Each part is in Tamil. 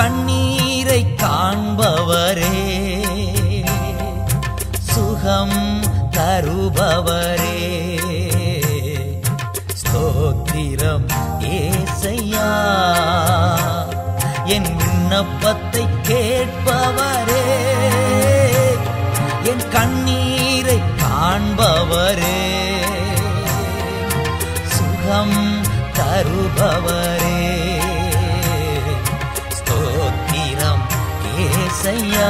கண்ணீரை காண்பவரே சுகம் தருபவரே ஸ்தோத்திரம் ஏசையா என் விண்ணப்பத்தை கேட்பவரே என் கண்ணீரை காண்பவரே சுகம் தருபவரே ஸ்தோத்திரம் ஏசையா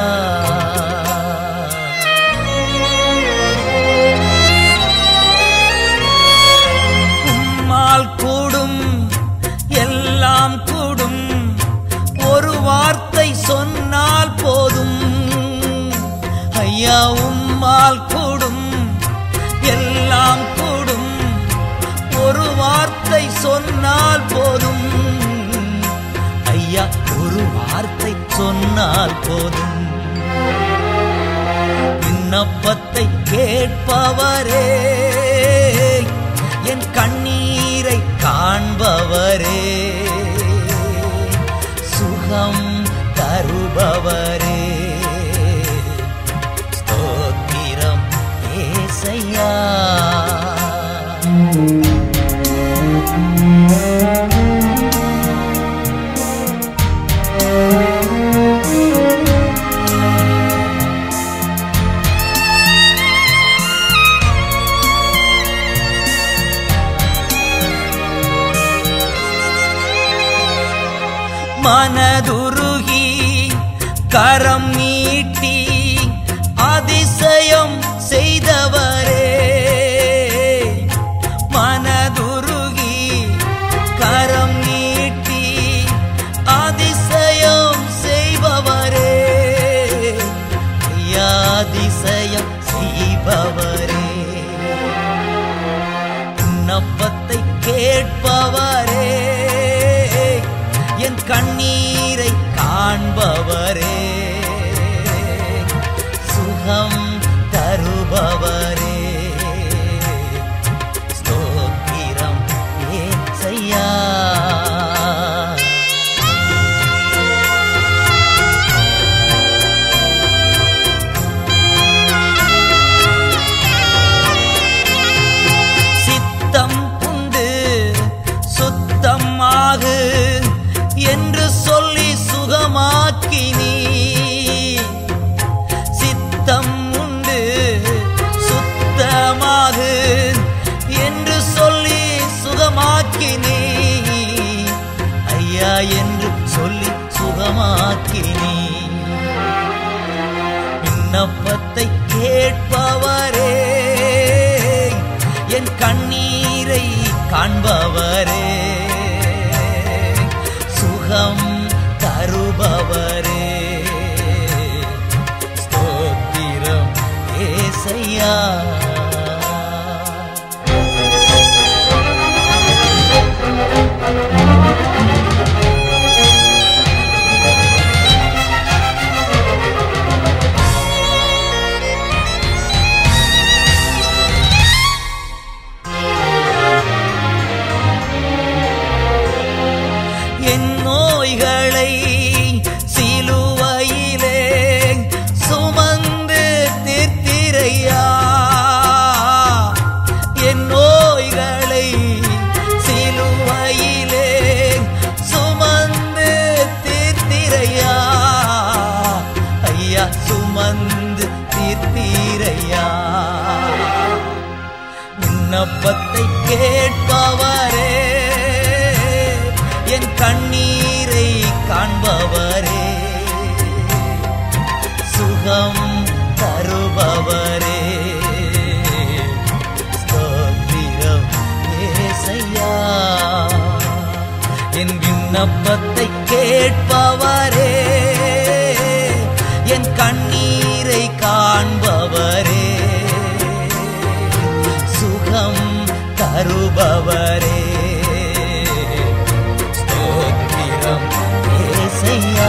உம்மால் கூடும் எல்லாம் கூடும் ஒரு வார்த்தை சொன்னால் போதும் ஐயா உம்மால் கூடும் எல்லாம் கூடும் ஒரு வார்த்தை சொன்னால் போதும் ஐயா ஒரு வார்த்தை சொன்னால் போதும் விண்ணப்பத்தை கேட்பவரே என் கண்ணீரை காண்பவரே சுகம் தருபவரே ஸ்தோத்திரம் ஏசையா மனதுருகி கரம் நீட்டி அதிசயம் செய்தவரே மனதுருகி கரம் நீட்டி அதிசயம் செய்பவரே ஐயா, அதிசயம் செய்பவரே விண்ணப்பத்தை கேட்பவரே என் கண்ணீரை காண்பவரே சுகம் தருபவரே ஸ்தோத்திரம் ஏசையா சித்தம் உண்டு சுத்தமாகு என்று சொல்லி சுகமாக்கினி சித்தம் உண்டு சுத்தமாகு என்று சொல்லி சுகமாக்கினி ஐயா என்று சொல்லி சுகமாக்கினி விண்ணப்பத்தை கேட்பவரே என் கண்ணீரை காண்பவரே சுகம் தருபவரே ஸ்தோத்திரம் ஏசையா என் நோய்களை சிலுவையிலே சுமந்து தீர்த்திரையா என் நோய்களை சிலுவையிலே சுமந்து தீர்த்திரையா ஐயா சுமந்து தீர்த்தீரையா விண்ணப்பத்தை கேட்பவரே என் கண்ணீரை காண்பவரே சுகம் தருபவரே ஸ்தோத்திரம் ஏசையா என் விண்ணப்பத்தை கேட்பவரே என் கண்ணீரை காண்பவரே சுகம் தருபவரே ஸ்தோத்திரம் ஏசையா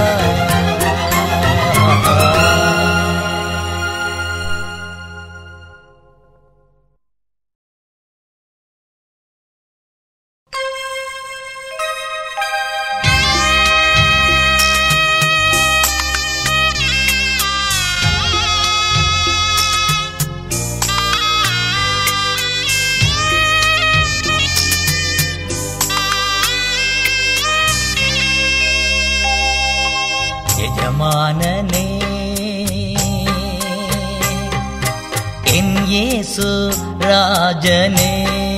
ஆ இயேசு ராஜனே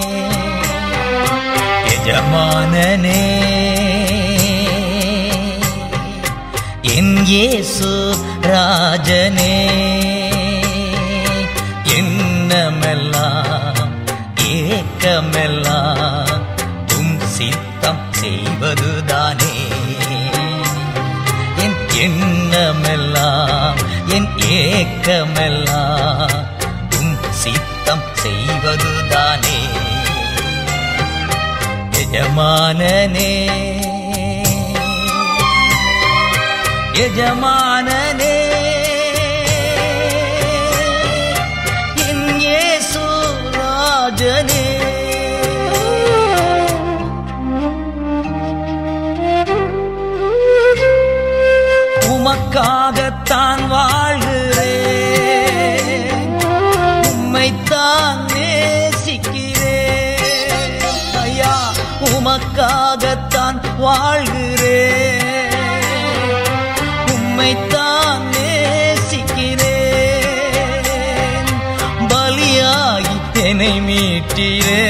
எஜமானனே என் இயேசு ராஜனே எண்ணமெல்லாம் ஏக்கமெல்லாம் உம் சித்தம் செய்வதுதானே என் எண்ணமெல்லாம் என் ஏக்கமெல்லாம் உம் சித்தம் செய்வதுதானே எஜமானனே எஜமானனே என் இயேசு ராஜனே உமக்காகத்தான் வாழ்கிறேன் உம்மைத்தான் நேசிக்கிறேன் ஐயா உமக்காகத்தான் வாழ்கிறேன் உம்மைத்தான் நேசிக்கிறேன் பலியாகி என்னை மீட்டீரே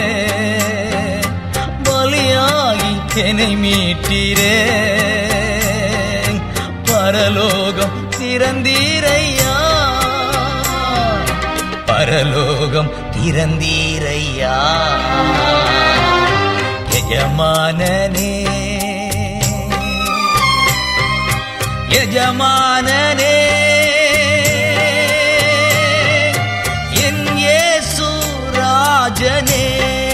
பலியாகி என்னை மீட்டீரே பரலோகம் திறந்தீரையா பரலோகம் திறந்தீரையா எஜமானனே எஜமானனே என் இயேசு ராஜனே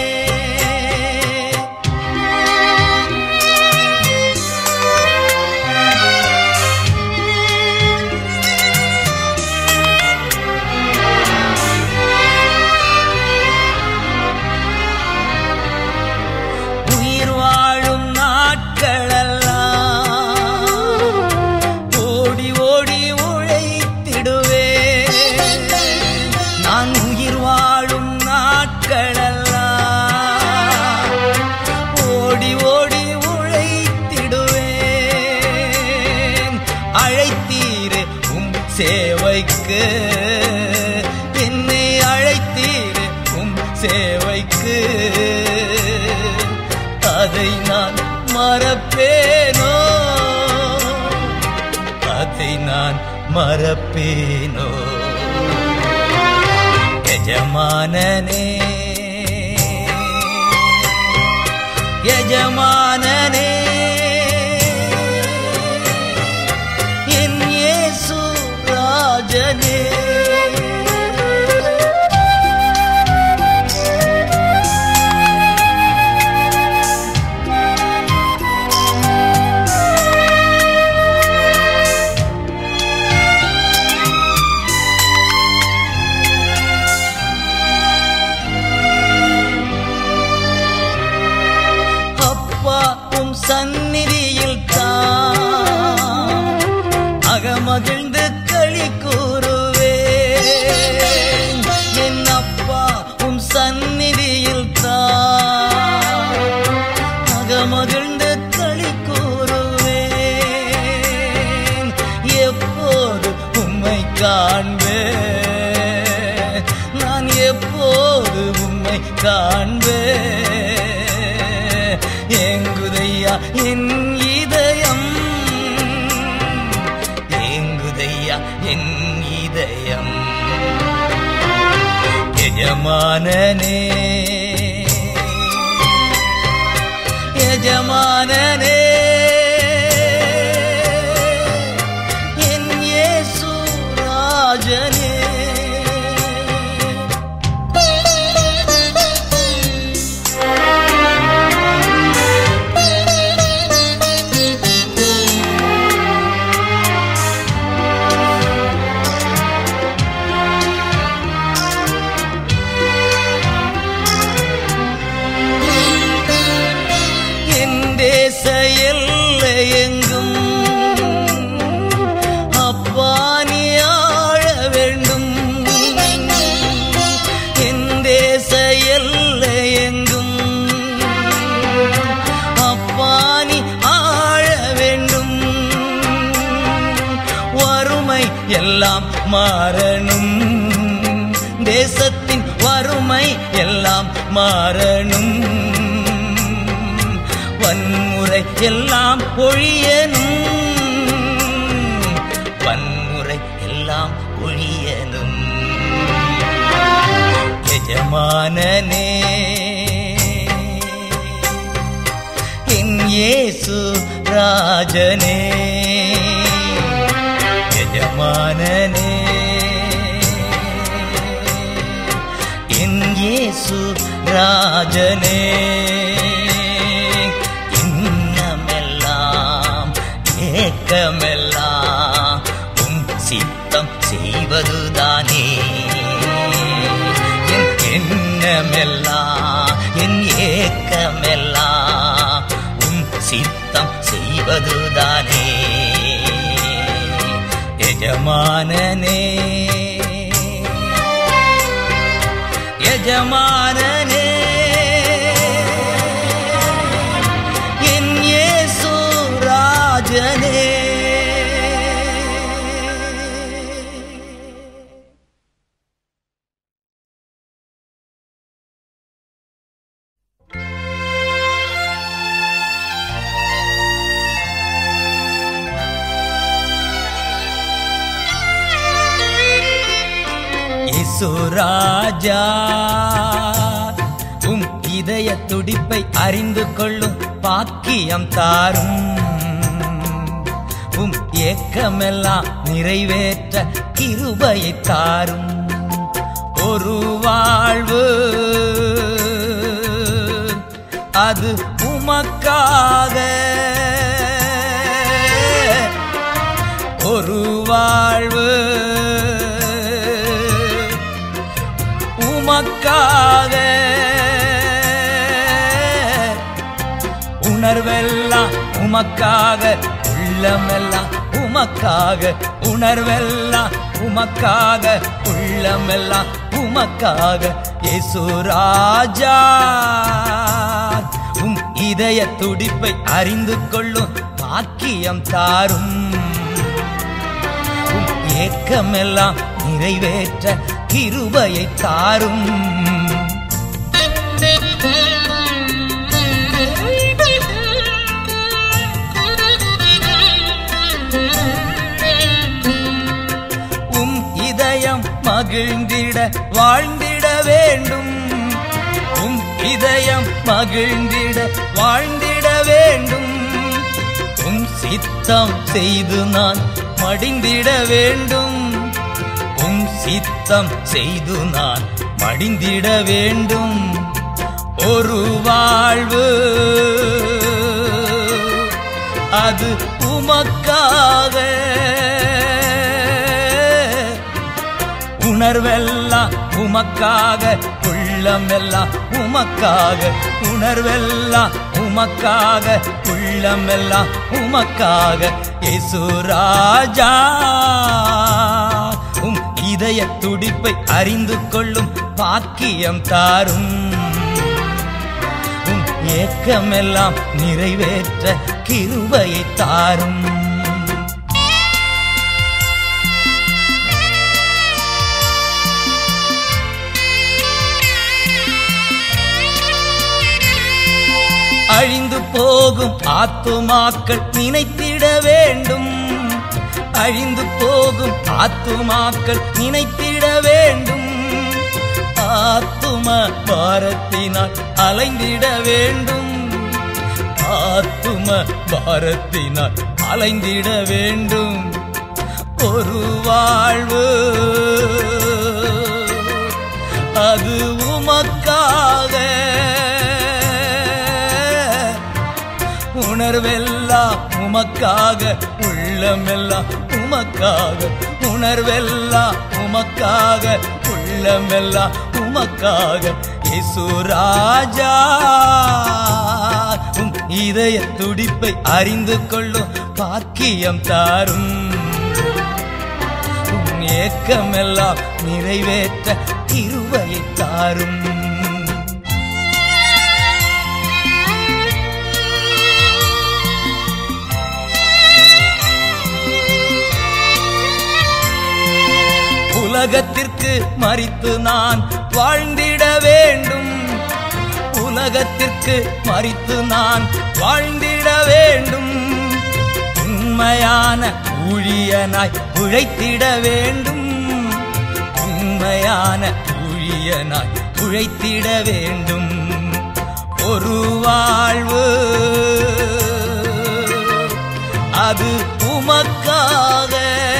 உயிர் வாழும் நாட்களெல்லாம் ஓடி ஓடி உழைத்திடுவே நான் உயிர் வாழும் நாட்களெல்லாம் ஓடி ஓடி உழைத்திடுவேன் அழைத்தீரே உம் சேவைக்கு என்னை அழைத்தீரே உம் சேவைக்கு அதை நான் மறப்பேனோ அதை நான் மறப்பேனோ எஜமானனே எஜமானனே என் இயேசு ராஜனே அப்பா உம் சந்நிதியில் தான் அகமகிழ்ந்து களி கூறுவே என் அப்பா உம் சந்நிதியில் தான் அகமகிழ்ந்து களி கூறுவேன் எப்போது உம்மை காண்பேன் நான் எப்போது உம்மை காண்பேன் எங்குதையா என் இதயம் எங்குதையா என் இதயம் எஜமானனே எஜமானனே என் இயேசு ராஜனே என் தேச எல்லையெங்கும் அப்பா நீ ஆழ வேண்டும் என் தேச எல்லையெங்கும் அப்பா நீ ஆழ வேண்டும் வறுமை எல்லாம் மாறணும் தேசத்தின் மாறணும் வன்முறை எல்லாம் ஒழியனும் வன்முறை எல்லாம் ஒழியனும் எஜமானனே என் இயேசு ராஜனே எஜமானனே என் இயேசு ராஜனே இன்னமெல்லாம் ஏக்கமெல்லாம் உம் சித்தம் செய்வதுதானே என் எண்ணமெல்லாம் என் ஏக்கமெல்லாம் உம் சித்தம் செய்வதுதானே எஜமானனே எஜமானனே என் இயேசு ராஜனே இயேசு ராஜா உம் இதய துடிப்பை அறிந்து கொள்ளும் பாக்கியம் தாரும் உம் ஏக்கமெல்லாம் நிறைவேற்ற கிருபையை தாரும் ஒரு வாழ்வு அது உமக்காக ஒரு வாழ்வு உமக்காக உணர்வெல்லாம் உமக்காக உள்ளமெல்லாம் உமக்காக உணர்வெல்லாம் உமக்காக உள்ளமெல்லாம் உமக்காக இயேசு ராஜா உம் இதய துடிப்பை அறிந்து கொள்ளும் பாக்கியம் தாரும் உம் ஏக்கமெல்லாம் நிறைவேற்ற கிருபையை தாரும் உம் இதயம் மகிழ்ந்திட வாழ்ந்திட வேண்டும் உம் இதயம் மகிழ்ந்திட வாழ்ந்திட வேண்டும் உம் சித்தம் செய்து நான் மடிந்திட வேண்டும் உம் சித்தம் செய்து நான் மடிந்திட வேண்டும் ஒரு வாழ்வு அது உமக்காக உணர்வெல்லாம் உமக்காக உள்ளமெல்லாம் உமக்காக உணர்வெல்லாம் உமக்காக உள்ளமெல்லாம் உமக்காக இயேசு ராஜா உம் இதய துடிப்பை அறிந்து கொள்ளும் பாக்கியம் தாரும் உம் ஏக்கமெல்லாம் நிறைவேற்ற கிருபையை தாரும் அழிந்து போகும் ஆத்துமாக்கள் நினைத்திட வேண்டும் அழிந்து போகும் ஆத்துமாக்கள் நினைத்திட வேண்டும் ஆத்தும பாரத்தினால் அலைந்திட வேண்டும் ஆத்தும பாரத்தினால் அலைந்திட வேண்டும் ஒரு வாழ்வு அது உமக்காக உணர்வெல்லாம் உமக்காக உள்ளமெல்லாம் உமக்காக உணர்வெல்லாம் உமக்காக உள்ளமெல்லாம் உமக்காக இயேசு ராஜா உம் இதய துடிப்பை அறிந்து கொள்ளும் பாக்கியம் தாரும் உம் ஏக்கமெல்லாம் நிறைவேற்ற கிருபையை தாரும் உலகத்திற்கு மறித்து நான் வாழ்ந்திட வேண்டும் உலகத்திற்கு மறித்து நான் வாழ்ந்திட வேண்டும் உண்மையான ஊழியனாய் உழைத்திட வேண்டும் உண்மையான ஊழியனாய் உழைத்திட வேண்டும் ஒரு வாழ்வு அது உமக்காக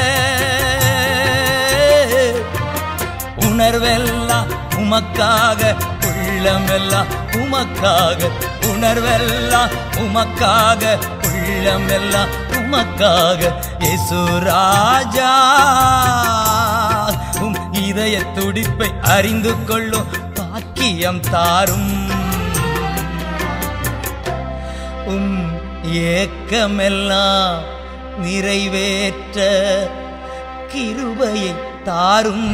உணர்வெல்லாம் உமக்காக உள்ளமெல்லாம் உமக்காக உணர்வெல்லாம் உமக்காக உள்ளமெல்லாம் உமக்காக இயேசு ராஜா உம் இதய துடிப்பை அறிந்து கொள்ளும் பாக்கியம் தாரும் உம் ஏக்கமெல்லாம் நிறைவேற்ற கிருபையை தாரும்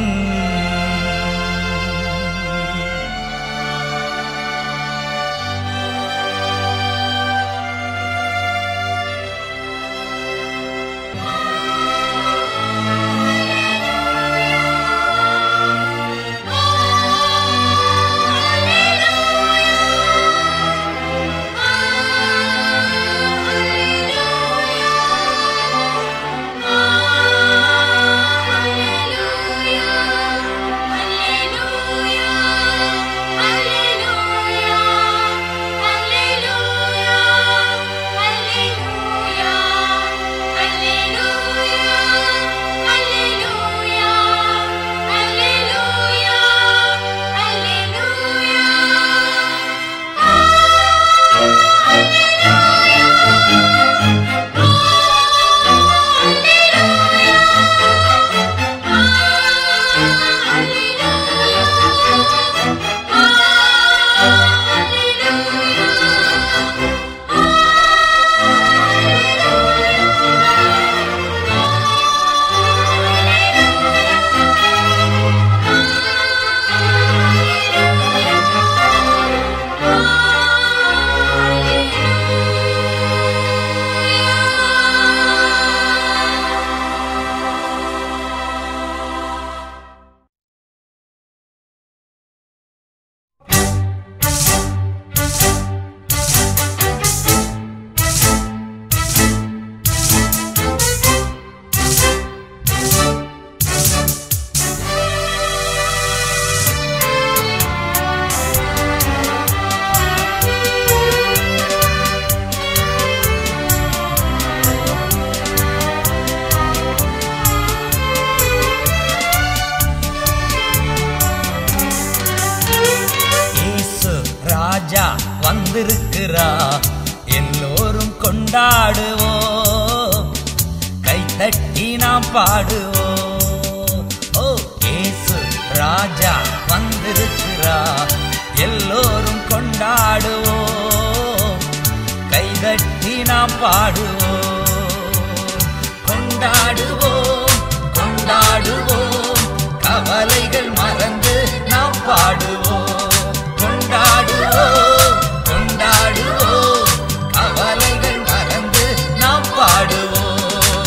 இயேசு ராஜா வந்திருக்கிறா எல்லோரும் கொண்டாடுவோம் கைத்தட்டி நாம் பாடுவோம் ஓ இயேசு ராஜா வந்திருக்கிறா எல்லோரும் கொண்டாடுவோம் கைதட்டி நாம் பாடுவோம் கொண்டாடுவோம் கொண்டாடுவோம் கவலைகள் மறந்து நாம் பாடுவோம் கொண்டாடுவோம் கொண்டாடுவோம் கவலைகள் மறந்து நாம் பாடுவோம்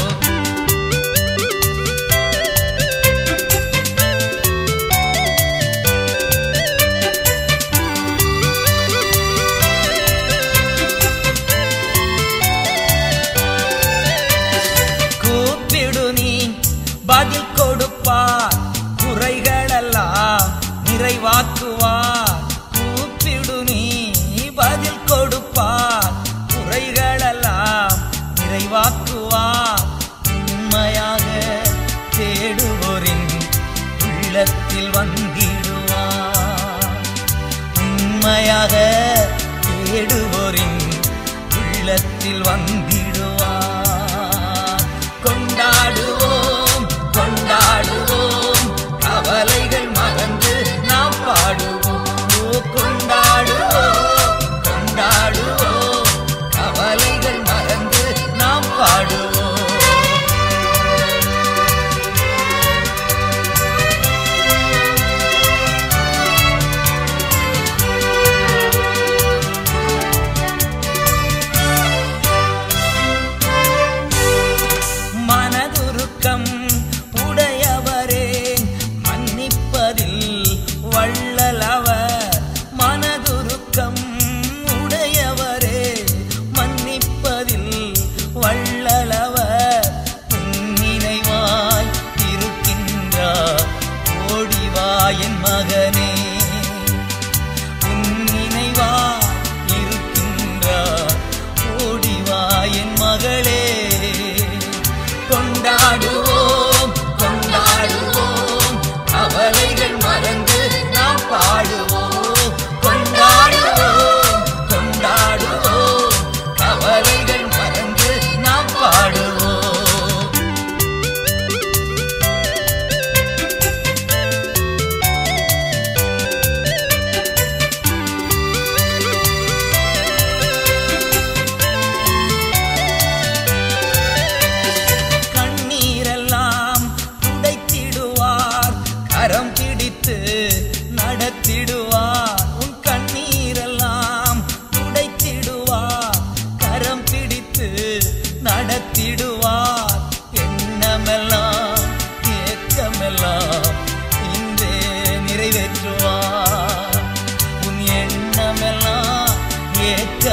கூப்பிடு நீ பதில் கொடுப்பார் குறைகளெல்லாம் நிறைவாக்குவார் கூப்பிடு நீ பதில் கொடுப்பார் குறைகளெல்லாம் நிறைவாக்குவார் உண்மையாக தேடுவோரின் உள்ளத்தில் வந்திடுவார் உண்மையாக தேடுவோரின் உள்ளத்தில் வந்திடுவார் கொண்டாடுவோம் கொண்டாடுவோம் கவலைகள் மறந்து நாம் பாடுவோம் ஓ, கொண்டாடுவோம் கொண்டாடுவோம் கவலைகள் மறந்து நாம் பாடுவோம்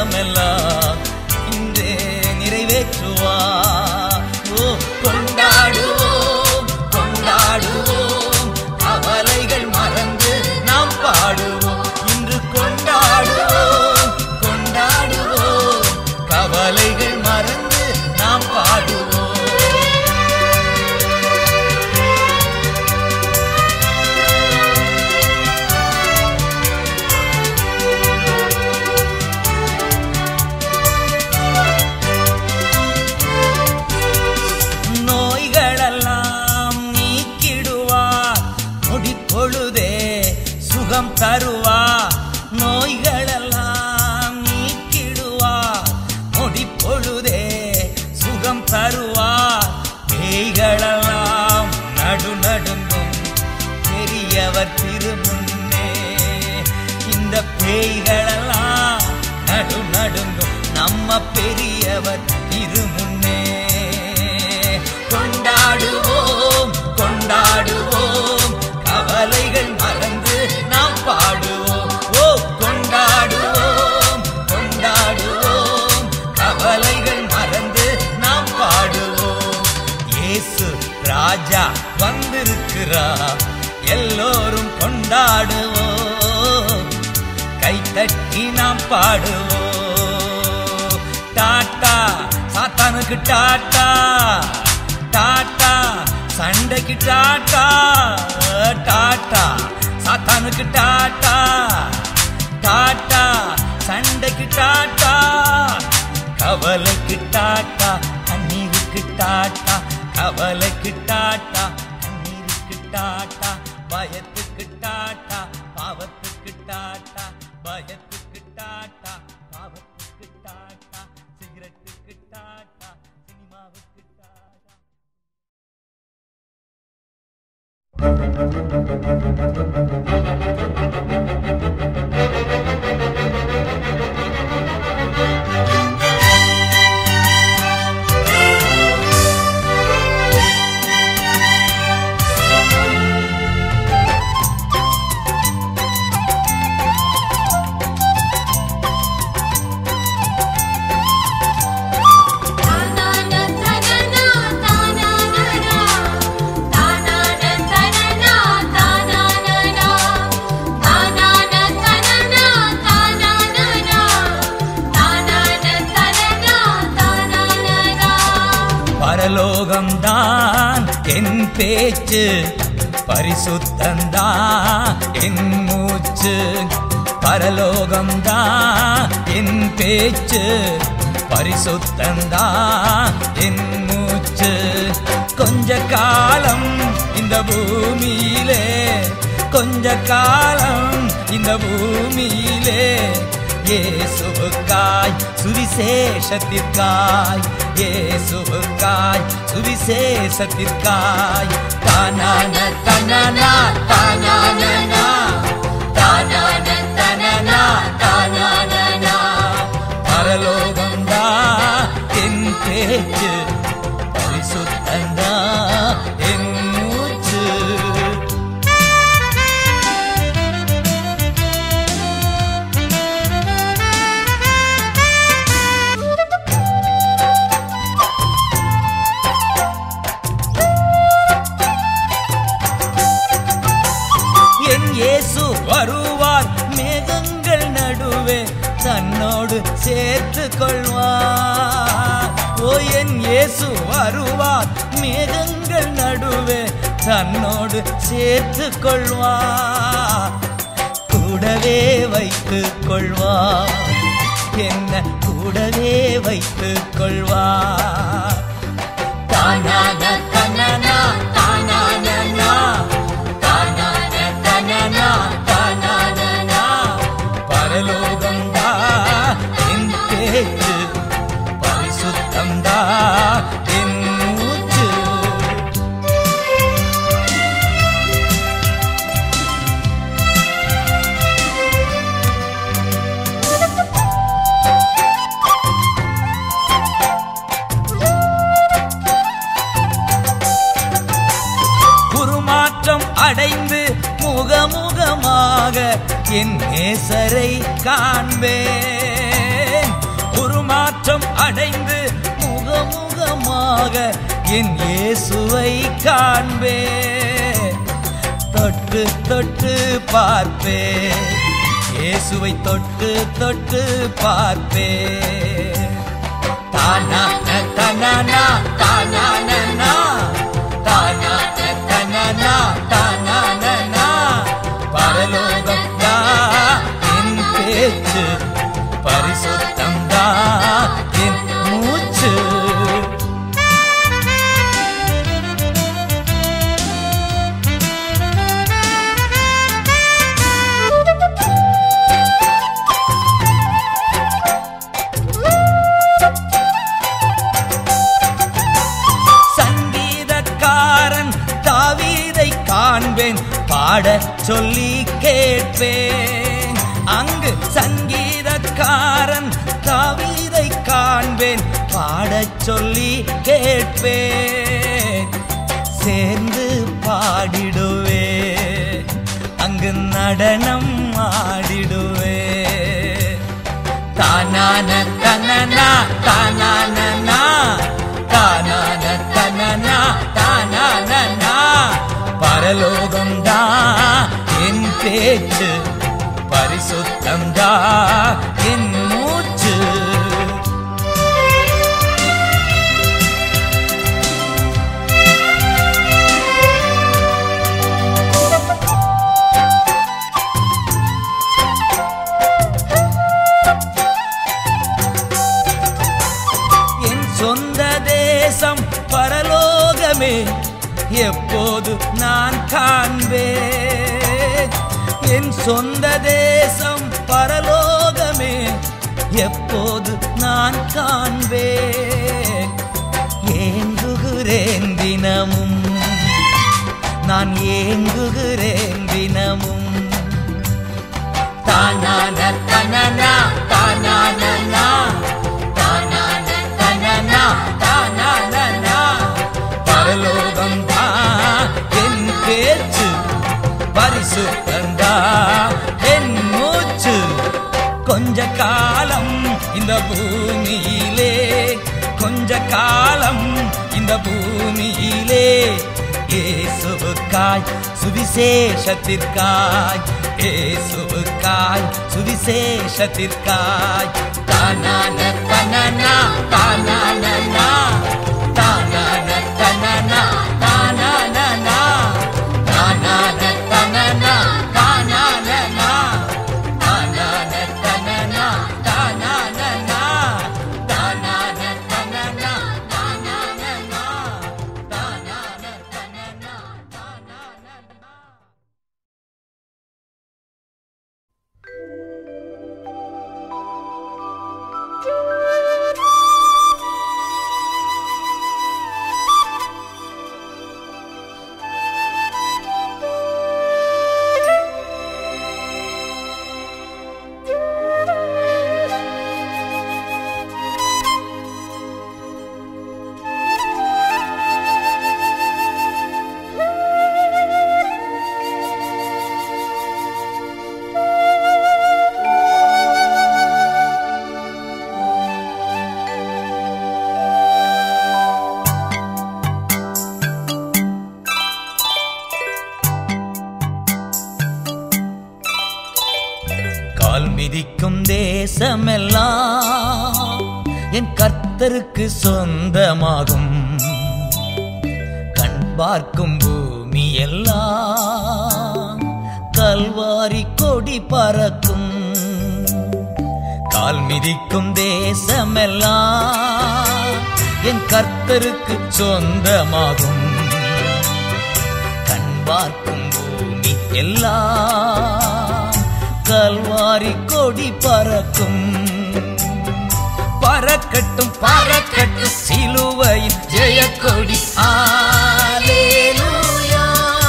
திட்டமெல்லாம் இன்றே நிறைவேற்றுவா ஓ கொண்டாடுவோம் கொண்டாடுவோம் கவலைகள் மறந்து நாம் பாடுவோம் இன்று கொண்டாடுவோம் கொண்டாடுவோம் கவலைகள் மறந்து நாம் பாடுவோம் நோய்களெல்லாம் நீக்கிடுவார் நொடிப்பொழுதே சுகம் தருவார் நோய்களெல்லாம் நீக்கிடுவார் நொடிப்பொழுதே சுகம் தருவார் பேய்களெல்லாம் நடு நடுங்கும் பெரியவர் திருமுன்னே இந்த பேய்களெல்லாம் நடு நடுங்கும் நம்ம பெரியவர் திருமுன்னே கொண்டாடுவோம் கொண்டாடுவோம் கவலைகள் மறந்து நாம் பாடுவோம் ஓ கொண்டாடுவோம் கொண்டாடுவோம் கவலைகள் மறந்து நாம் பாடுவோம் இயேசு ராஜா வந்திருக்கிறார் எல்லோரும் கொண்டாடுவோம் கைத்தட்டி நாம் பாடுவோம் டாட்டா சாத்தானுக்கு டாட்டா டாட்டா சண்டைக்கு டாட்டா டாட்டா சாத்தானுக்கு டாட்டா டாட்டா சண்டைக்கு டாட்டா கவலைக்கு டாட்டா கண்ணீருக்கு டாட்டா கவலைக்கு டாட்டா கண்ணீருக்கு டாட்டா பயத்துக்கு டாட்டா பாவத்துக்கு டாட்டா பயத்துக்கு டாட்டா பாவத்துக்கு டாட்டா சிகரெட்டுக்கு டாட்டா சினிமாவுக்கு டாட்டா தானான தனனா தானானனா தானான தனனா தானானனா தானான தனனா தானானனா தானான தனனா தானானனா பரலோகம்தான் என் பேச்சு பரிசுத்தந்தான் என் மூச்சு பரலோகம்தான் என் பேச்சு பரிசுத்தந்தான் என் மூச்சு கொஞ்ச காலம் இந்த பூமியிலே கொஞ்ச காலம் இந்த பூமியிலே இயேசுவுக்காய் சுவிசேஷத்திற்காய் இயேசுவுக்காய் சுவிசேஷத்திற்காய் தானான தனனா தானானனா தானான தனனா தானானனா பரலோகந்தா என் பேச்சு பரிசுத்தந்தா என் மூச்சு என் இயேசு வருவார் மேகங்கள் நடுவே தன்னோடு சேர்த்து கொள்வார் ஓ என் இயேசு வருவார் மேகங்கள் நடுவே தன்னோடு சேர்த்து கொள்வார் கூடவே வைத்துக் கொள்வார் என்ன கூடவே வைத்துக் கொள்வார் தானான தனனா தானானனா தானான தனனா தானானனா பரலோகந்தா என் பேச்சு பரிசுத்தந்தா என் மூச்சு உருமாற்றம் அடைந்து முகமுகமாக என் நேசரை காண்பேன் மாற்றம் அடைந்து முகமுகமாக என் இயேசுவை காண்பே தொட்டு தொட்டு பார்ப்பே இயேசுவை தொட்டு தொட்டு பார்ப்பே தானான தனனா தானானா தானான தனனா தானானா பரலோகம் என் பேச்சு பரிசுத்தம் என் மூச்சு சங்கீதக்காரன் தாவீதை காண்பேன் பாடச் சொல்லி கேட்பேன் அங்கு சங்கீதக்காரன் தாவீதை காண்பேன் பாடச் சொல்லி கேட்பேன் சேர்ந்து பாடிடுவே அங்கு நடனம் ஆடிடுவே தானான தனனா தானானா தானான தனனா தானானா பரலோகம் என் பேச்சு பரிசுத்தம் என் மூச்சு என் சொந்த தேசம் பரலோகமே எப்போது நான் காண்பேன் என் சொந்த தேசம் பரலோகமே எப்போது நான் காண்பேன் ஏங்குகிறேன் தினமும் நான் ஏங்குகிறேன் தினமும் தானான தனனா தானானா தானான தனனா தானானா பரலோகம் என் பேச்சு பரிசுத்தந்தா என் மூச்சு கொஞ்ச காலம் இந்த பூமியிலே கொஞ்ச காலம் இந்த பூமியிலே இயேசுவுக்காய் சுவிசேஷத்திற்காய் இயேசுவுக்காய் சுவிசேஷத்திற்காய் தானான தனனா தானானா தானான தனனா தானானா தானான தனனா தானானா தானான தனனா தானானா தானான தனனா தானானா தானான தனனா தானானா கால் மிதிக்கும் தேசமெல்லாம் என் கர்த்தருக்கு சொந்தமாகும் கண் பார்க்கும் பூமி எல்லாம் கல்வாரி கொடி பறக்கும் கால் மிதிக்கும் தேசமெல்லாம் என் கர்த்தருக்கு சொந்தமாகும் கண் பார்க்கும் பூமி எல்லாம் கல்வாரி கொடி பறக்கும் பறக்கட்டும் பறக்கட்டும் சிலுவையின் ஜெயக்கொடி ஆலேலூயா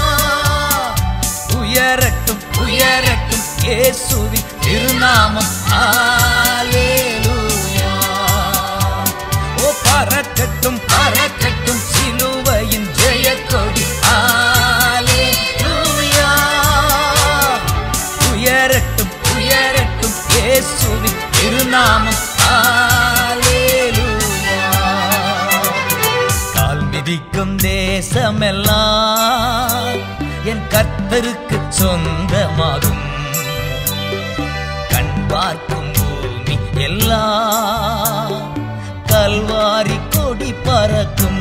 உயரட்டும் உயரட்டும் இயேசுவின் திருநாமம் ஆலேலூயா ஓ பறக்கட்டும் பறக்கட்டும் சிலுவையின் ஜெயக்கொடி ஆலேலூயா உயரட்டும் உயரட்டும் இயேசுவின் திருநாமம் ஆலேலூயா மிதிக்கும் தேசமெல்லாம் என் கர்த்தருக்கு சொந்தமாகும் கண் பார்க்கும் பூமி எல்லாம் கல்வாரி கொடி பறக்கும்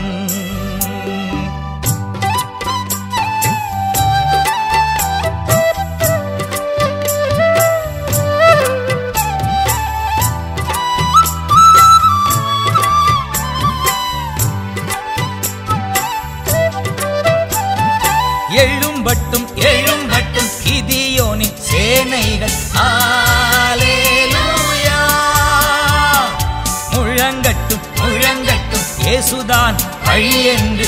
எழும்பட்டும் எழும்பட்டும் கிதியோனின் சேனைகள் ஆலேலூயா முழங்கட்டும் முழங்கட்டும் இயேசுதான் வழி என்று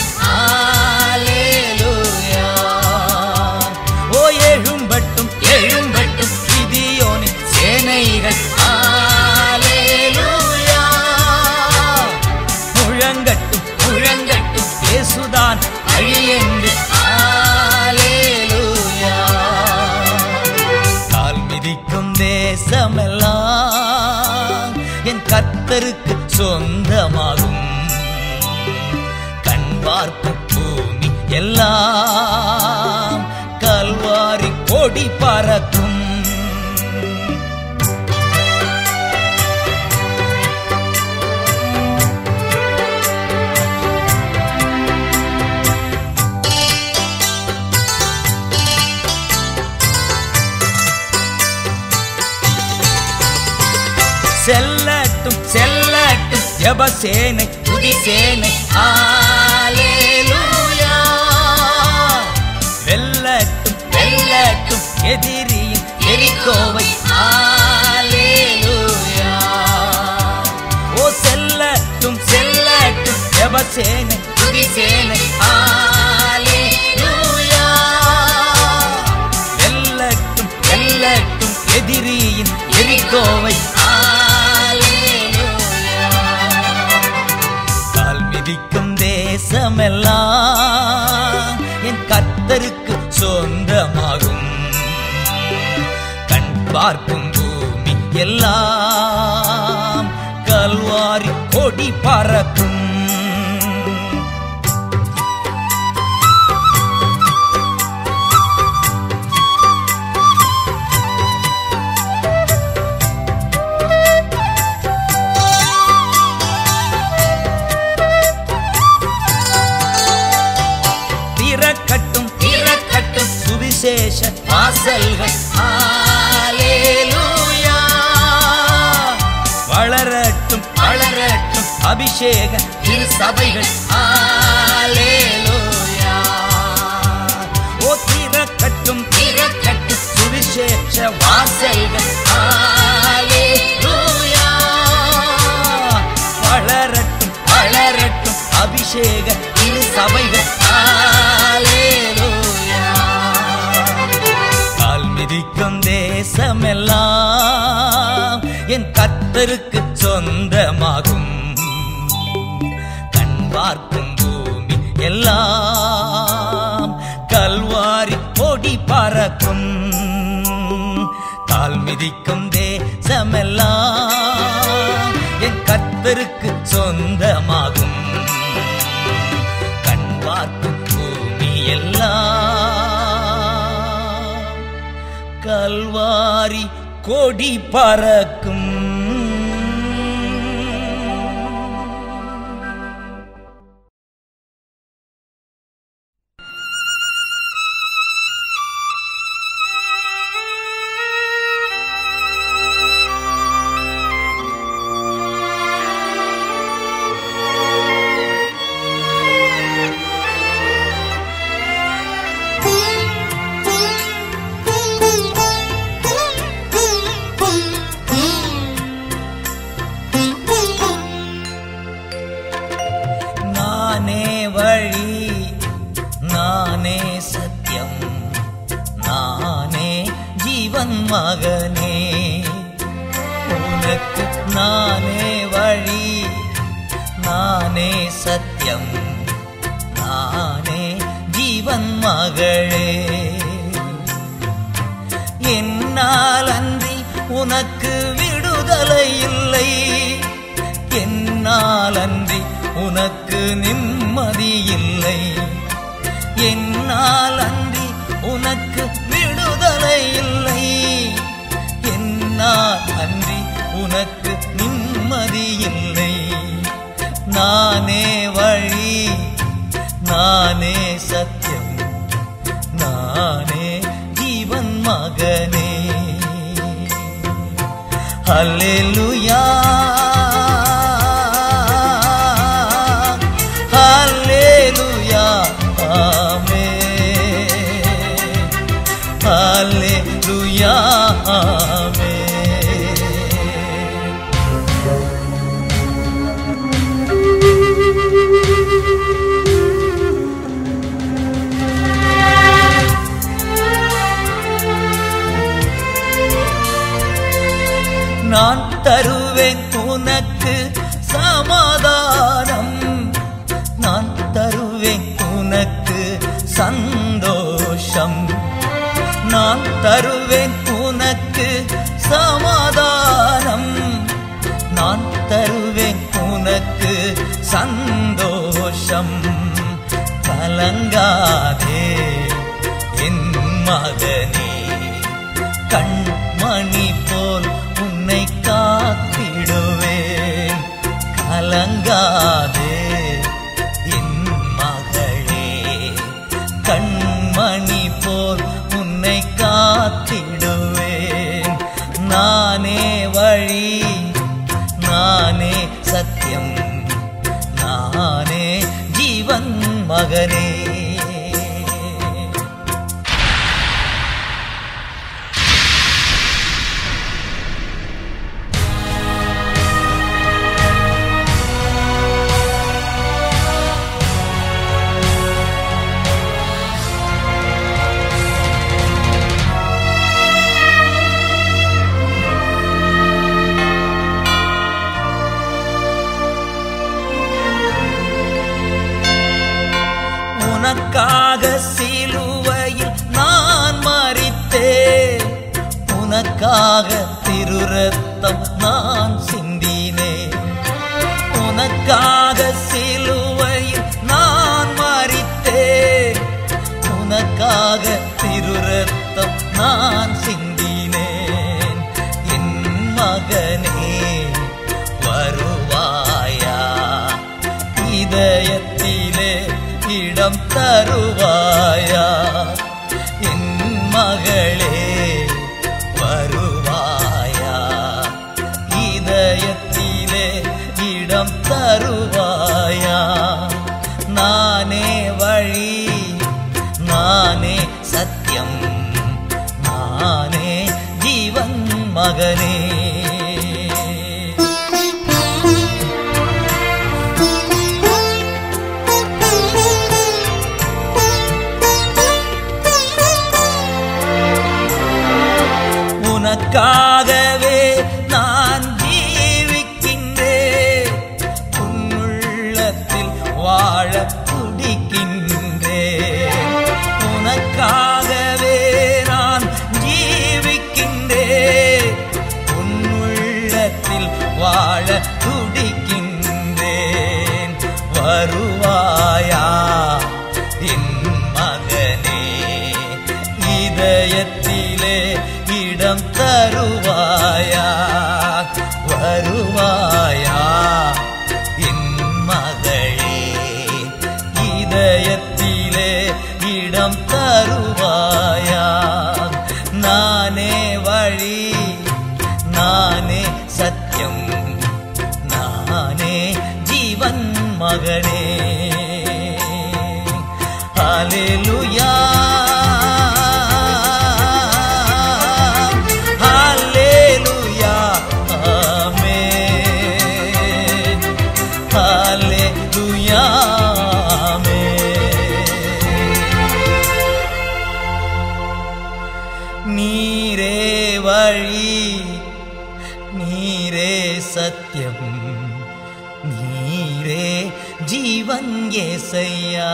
ஆலேலூயா ஓ எழும்பட்டும் எழும்பட்டும் கிதியோனின் சேனைகள் ஆலேலூயா முழங்கட்டும் முழங்கட்டும் இயேசுதான் வழி என்று ஹalleluya கால் மிதிக்கும் தேசமெல்லாம் என் கர்த்தருக்கு சொந்தமாகும் கண் பார்க்கும் பூமி எல்லாம் கல்வாரி கொடி பறக்கும் செல்லட்டும் செல்லட்டும் ஜபசேனை துதிசேனை ஆலேலூயா வெல்லட்டும் வெல்லட்டும் எதிரியின் எரிக்கோவை ஆலேலூயா ஓ செல்லட்டும் செல்லட்டும் ஜபசேனை துதிசேனை ஆலேலூயா வெல்லட்டும் வெல்லட்டும் எதிரியின் எரிக்கோவை ஹalleluya. கால் மிதிக்கும் தேசமெல்லாம் என் கர்த்தருக்கு சொந்தமாகும் கண் பார்க்கும் பூமி எல்லாம் கல்வாரி கொடி பறக்கும் திறக்கட்டும் திறக்கட்டும் சுவிசேஷ வாசல்கள் ஹalleluya வளரட்டும் வளரட்டும் அபிஷேக திரு சபைகள் ஹalleluya ஓ திறக்கட்டும் திறக்கட்டும் சுவிசேஷ வாசல்கள் ஹalleluya வளரட்டும் வளரட்டும் அபிஷேக திரு சபைகள் ஹalleluya கால் மிதிக்கும் தேசமெல்லாம் என் கர்த்தருக்கு சொந்தமாகும் கண் பார்க்கும் பூமி எல்லாம் கல்வாரி கொடி பறக்கும் கால் மிதிக்கும் தேசமெல்லாம் என் கர்த்தருக்கு சொந்தமாகும் கண் பார்க்கும் பூமி எல்லாம் கல்வாரி கொடி பறக்கும் நானே வழி நானே சத்தியம் நானே ஜீவன் மகனே உனக்கு நானே வழி நானே சத்தியம் நானே ஜீவன் மகளே என்னால் அன்றி உனக்கு விடுதலை இல்லை என்னால் அன்றி உனக்கு நிம்மதி இல்லை நிம்மதியில்லை நானே வழி நானே சத்தியம் நானே ஜீவன் மகனே ஹல்லேலூயா ஹல்லேலூயா ஆமென் ஹல்லேலூயா ஆமென் நான் தருவேன் உனக்கு சமாதானம் நான் தருவேன் உனக்கு சந்தோஷம் நான் தருவேன் உனக்கு சமாதானம் நான் தருவேன் உனக்கு சந்தோஷம் கலங்காதே என் மகனே கண்மணி போல் உன்னை காத்திடுவேன் கலங்காதே என் மகளே கண்மணி போல் உன்னை காத்திடுவேன் நானே வழி நானே சத்தியம் நானே ஜீவன் மகனே உனக்காக சிலுவையில் நான் மறித்தேன் உனக்காக திருரத்தம் நான் சிந்தினேன் உனக்காக சிலுவையில் நான் மறித்தேன் உனக்காக திருரத்தம் நான் சிந்தினேன் என் மகனே வருவாயா இதயத்திலே இடம் தருவாயா என் மகளே வருவாயா இதயத்திலே இடம் தருவாயா நானே வழி நானே சத்தியம் நானே ஜீவன் மகனே உனக்காகவே நான் ஜீவிக்கின்றேன் உன்னுள்ளத்தில் வாழ துடிக்கின்றேன் உனக்காகவே நான் ஜீவிக்கின்றேன் உன்னுள்ளத்தில் வாழ துடிக்கின்றேன் வருவாயா என் மகனே இதயத்திலே இடம் தருவாயா வருவாயா என் மகளே இதயத்திலே இடம் தருவாயா நானே வழி நானே சத்தியம் நானே ஜீவன் மகனே ஹalleluya ஹalleluya ஆமென் ஹalleluya ஆமென் நீரே வழி நீரே சத்தியம் நீரே ஜீவன் ஏசையா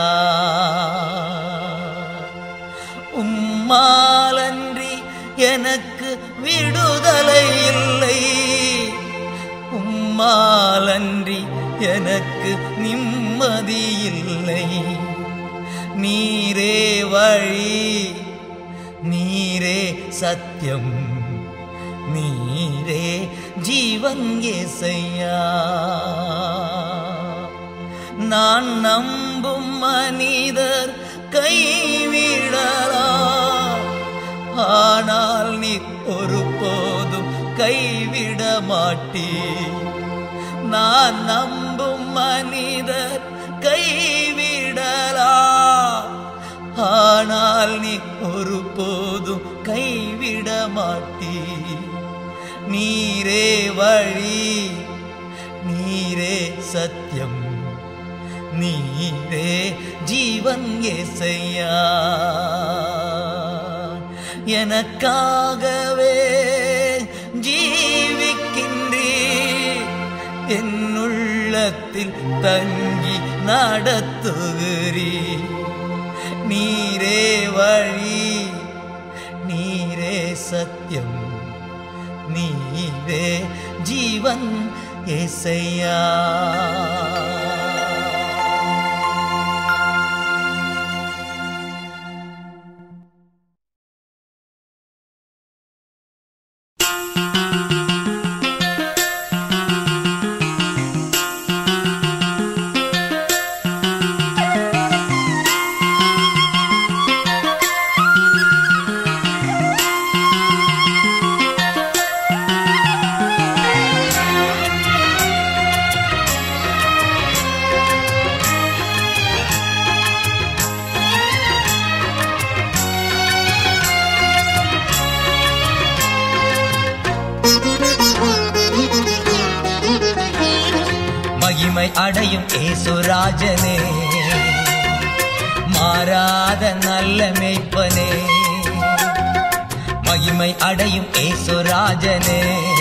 உம்மாலன்றி எனக்கு விடுதலை இல்லை உம்மாலன்றி எனக்கு நிம்மதி இல்லை நீரே வழி நீரே சத்தியம் நீரே ஜீவன் ஏசையா நான் நம்பும் மனிதர் கைவிடலாம் ஆனால் நீ ஒருபோதும் கைவிட மாட்டீ நான் நம்பும் மனிதர் கைவிடலாம் ஆனால் நீ ஒருபோதும் கைவிட மாட்டீ நீரே வழி நீரே சத்தியம் நீரே ஜீவன் ஏசையா எனக்காகவே ஜீவிக்கின்றீ என்னுள்ளத்தில் தங்கி நடத்துகிறீ நீரே வழி நீரே சத்தியம் நீரே ஜீவன் ஏசையா மகிமை அடையும் ஏசுராஜனே மாறாத நல்ல மேய்ப்பனே மகிமை அடையும் ஏசுராஜனே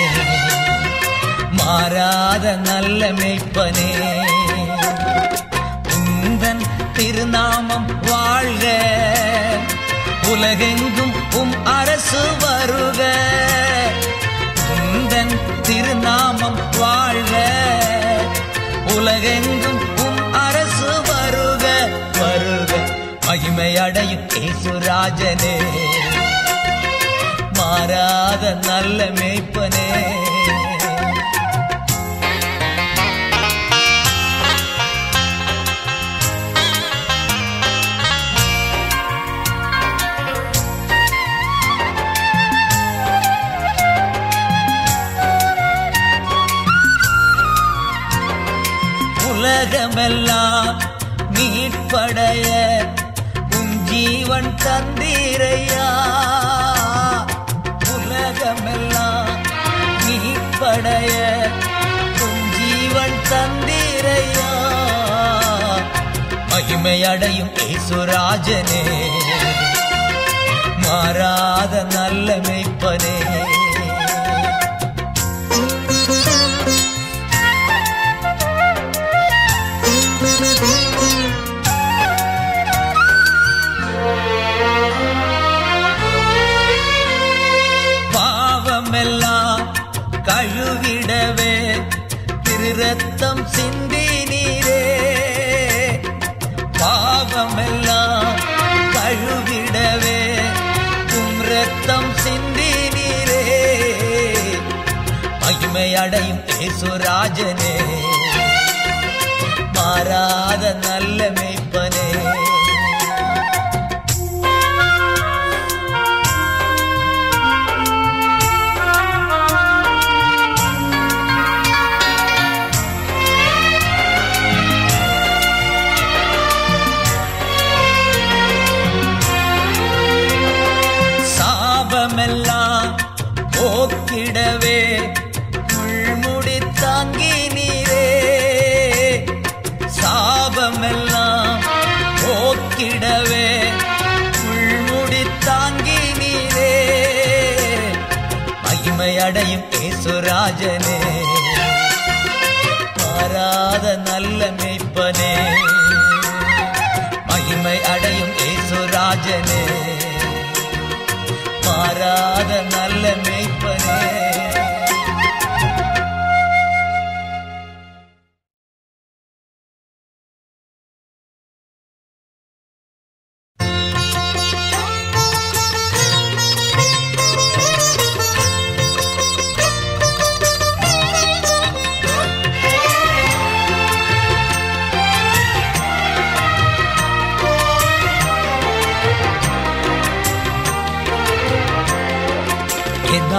மாறாத நல்ல மேய்ப்பனே உந்தன் திருநாமம் வாழ்க உலகெங்கும் உம் அரசு வருக உந்தன் திருநாமம் வாழ்க உலகெங்கும் உம் அரசு வருக வருக மகிமை அடையும் ஏசுராஜனே மாறாத நல்ல மேய்ப்பனே உலகமெல்லாம் மீட்படைய உன் ஜீவன் தந்தீரையா உலகமெல்லாம் மீட்படைய உன் ஜீவன் தந்தீரையா மகிமையடையும் ஏசுராஜனே மாறாத நல்ல மெய்ப்பனே பாவமெல்லாம் கழுவிடவே திரு ரத்தம் சிந்தி நீரே பாவமெல்லாம் கழுவிடவே உம் ரத்தம் சிந்தி நீரே மகிமை அடையும் ஏசுராஜனே மாறாத நல்ல மெய்ப்பனே சாபமெல்லாம் போக்கிடவே முள்முடி தாங்கி நீரே சாபமெல்லாம் போக்கிடவே முள்முடி தாங்கி நீரே மகிமை அடையும் ஏசுராஜனே மாறாத நல்ல மெய்ப்பனே மகிமை அடையும் ஏசுராஜனே மாறாத நல்ல மேய்ப்பனே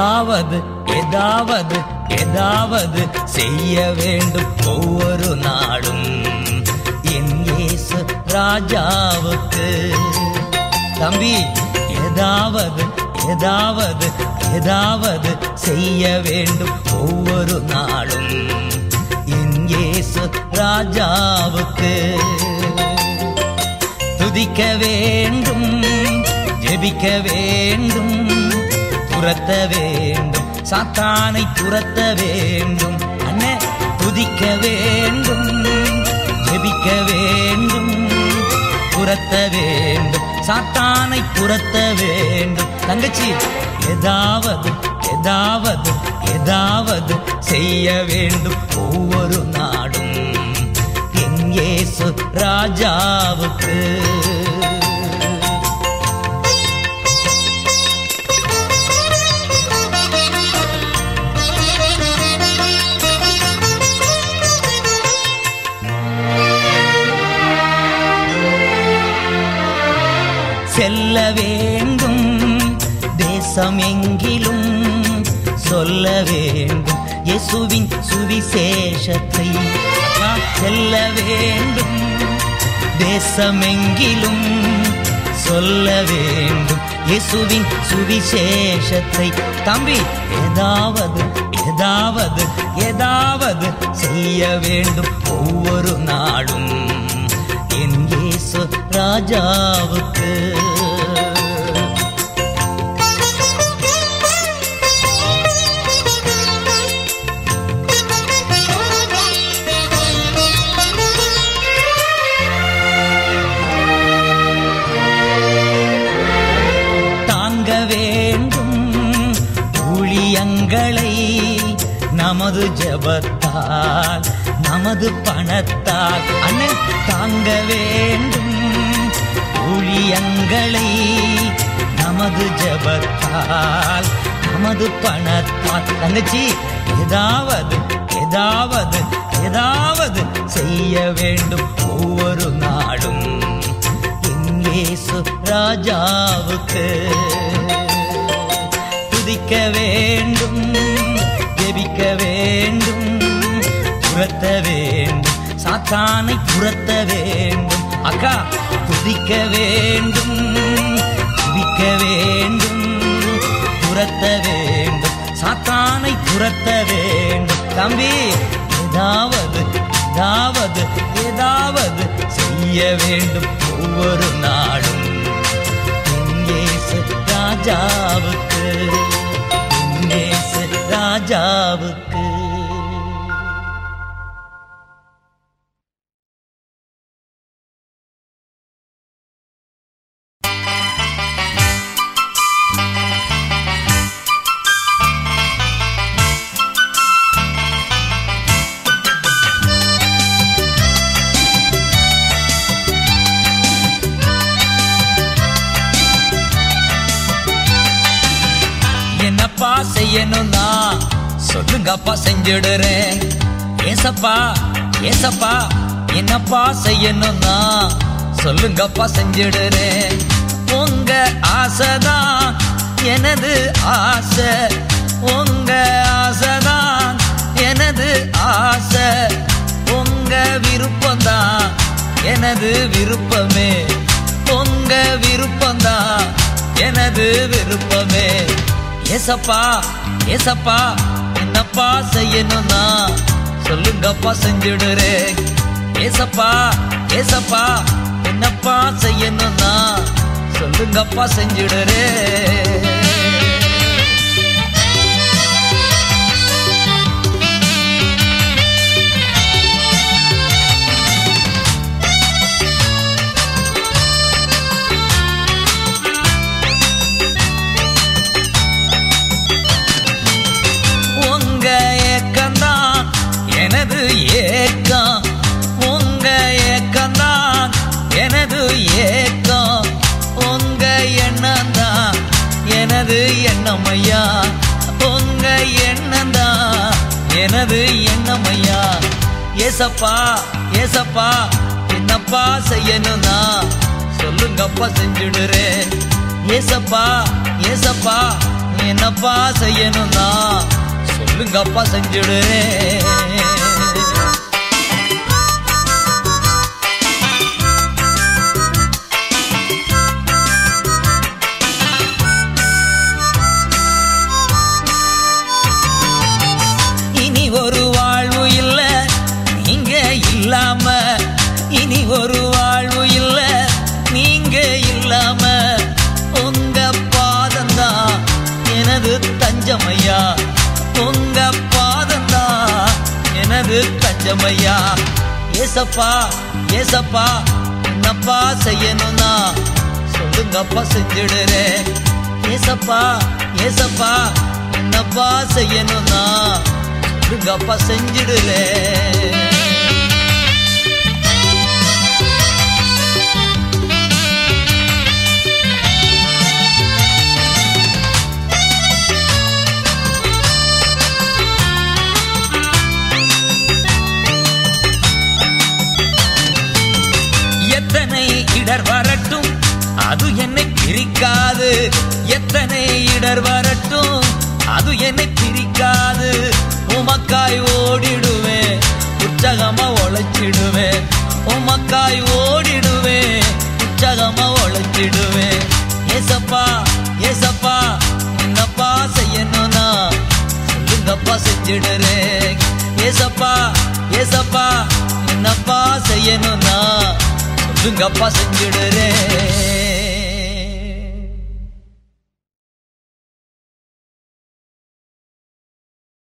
ஏதாவது ஏதாவது ஏதாவது செய்ய வேண்டும் ஒவ்வொரு நாளும் என் இயேசு ராஜாவுக்கு தம்பி ஏதாவது ஏதாவது ஏதாவது செய்ய வேண்டும் ஒவ்வொரு நாளும் என் இயேசு ராஜாவுக்கு துதிக்க வேண்டும் ஜெபிக்க வேண்டும் துரத்த வேண்டும் சாத்தானை துரத்த வேண்டும் அண்ணே துதிக்க வேண்டும் ஜெபிக்க வேண்டும் துரத்த வேண்டும் சாத்தானை துரத்த வேண்டும் தங்கச்சி ஏதாவது ஏதாவது ஏதாவது செய்ய வேண்டும் ஒவ்வொரு நாடும் என் இயேசு ராஜாவுக்கு செல்ல வேண்டும் தேசம் எங்கிலும் சொல்ல வேண்டும் இயேசுவின் சுவிசேஷத்தை அக்கா, செல்ல வேண்டும் தேசமெங்கிலும் சொல்ல வேண்டும் இயேசுவின் சுவிசேஷத்தை தம்பி ஏதாவது ஏதாவது ஏதாவது செய்ய வேண்டும் ஒவ்வொரு நாளும் என் இயேசு ராஜாவுக்கு தாங்க வேண்டும் ஊழியங்களை நமது ஜெபத்தால் நமது பணத்தால் அண்ணன் தாங்க வேண்டும் ஊழியங்களை நமது ஜெபத்தால் நமது பணத்தால் தங்கச்சி ஏதாவது ஏதாவது ஏதாவது செய்ய வேண்டும் ஒவ்வொரு நாளும் என் இயேசு ராஜாவுக்கு துதிக்க வேண்டும் ஜெபிக்க வேண்டும் துரத்த வேண்டும் சாத்தானை துரத்த வேண்டும் அக்கா துதிக்க வேண்டும் ஜெபிக்க வேண்டும் துரத்த வேண்டும் சாத்தானை துரத்த வேண்டும் தம்பி ஏதாவது ஏதாவது ஏதாவது செய்ய வேண்டும் ஒவ்வொரு நாளும் என் இயேசு ராஜாவுக்கு என் இயேசு ராஜாவுக்கு என்னப்பா செய்யணும்னா சொல்லுங்கப்பா செஞ்சிடுறேன் ஏசப்பா ஏசப்பா என்னப்பா செய்யணும்னா சொல்லுங்கப்பா செஞ்சிடுறேன் உங்க ஆசைதான் எனது ஆசை உங்க ஆசைதான் எனது ஆசை உங்க விருப்பம்தான் எனது விருப்பமே உங்க விருப்பம்தான் எனது விருப்பமே ஏசப்பா ஏசப்பா என்னப்பா செய்யணும்னா சொல்லுங்கப்பா செஞ்சுடுறேன் ஏசப்பா ஏசப்பா என்னப்பா செய்யணும்னா சொல்லுங்கப்பா செஞ்சுடுறேன் உங்க ஏக்கம்தான் எனது ஏக்கம் உங்க ஏக்கம்தான் எனது ஏக்கம் உங்க எண்ணம் தான் எனது எண்ணம் ஐயா உங்க எண்ணம் தான் எனது எண்ணம் ஐயா ஏசப்பா ஏசப்பா என்னப்பா செய்யணும்னா சொல்லுங்கப்பா செஞ்சுடுறேன் ஏசப்பா ஏசப்பா என்னப்பா செய்யணும்னா சொல்லுங்கப்பா செஞ்சுடுறேன் இனி ஒரு வாழ்வு இல்ல நீங்க இல்லாம இனி ஒரு வாழ்வு இல்ல நீங்க இல்லாம உங்க பாதம்தான் எனது தஞ்சமையா உங்க பாதம்தான் எனது தஞ்சமையா ஏசப்பா ஏசப்பா என்னப்பா செய்யணும்னா சொல்லுங்கப்பா செஞ்சிடுறேன் ஏசப்பா ஏசப்பா என்னப்பா செய்யணும்னா சொல்லுங்கப்பா செஞ்சிடுறேன் எத்தனை இடர் வரட்டும் அது என்னை பிரிக்காது எத்தனை இடர் வரட்டும் அது என்னை பிரிக்காது உமக்காய் ஓடிடுவேன் உற்சாகமா உழைச்சிடுவேன் உமக்காய் ஓடிடுவேன் உற்சாகமா உழைச்சிடுவேன் ஏசப்பா ஏசப்பா என்னப்பா செய்யணும்னா சொல்லுங்கப்பா செஞ்சிடுறேன் ஏசப்பா ஏசப்பா என்னப்பா செய்யணும்னா சொல்லுங்கப்பா செஞ்சிடுறேன்